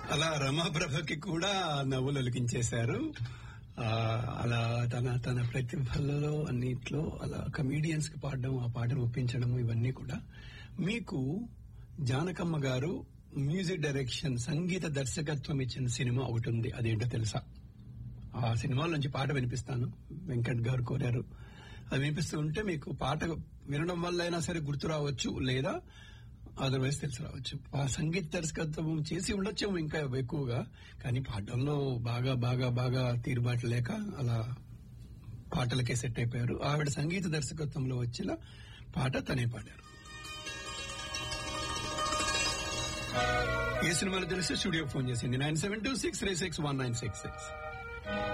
అలా రమాప్రభకి కూడా నవ్వులు ఒలికించేశారు ఆ, అలా తన తన ప్రతిభలలో అన్నిట్లో అలా కమీడియన్స్ కి పాడడం ఆ పాటను ఒప్పించడం ఇవన్నీ కూడా మీకు జానకమ్మ గారు మ్యూజిక్ డైరెక్షన్ సంగీత దర్శకత్వం ఇచ్చిన సినిమా ఒకటి ఉంది అదేంటో తెలుసా ఆ సినిమాల నుంచి పాట వినిపిస్తాను వెంకట్ గారు కోరారు అది వినిపిస్తూ ఉంటే మీకు పాట వినడం వల్ల అయినా సరే గుర్తు రావచ్చు లేదా అదర్వైజ్ తెలిసి రావచ్చు ఆ సంగీత దర్శకత్వం చేసి ఉండొచ్చేమో ఇంకా ఎక్కువగా కానీ పాడడంలో బాగా బాగా బాగా తీరుబాటు లేక అలా పాటలకే సెట్ అయిపోయారు ఆవిడ సంగీత దర్శకత్వంలో వచ్చిన పాట తనే పాడారు ఏ సినిమాలో తెలిస్తే స్టూడియో ఫోన్ చేసింది nine seven two six three six one nine six six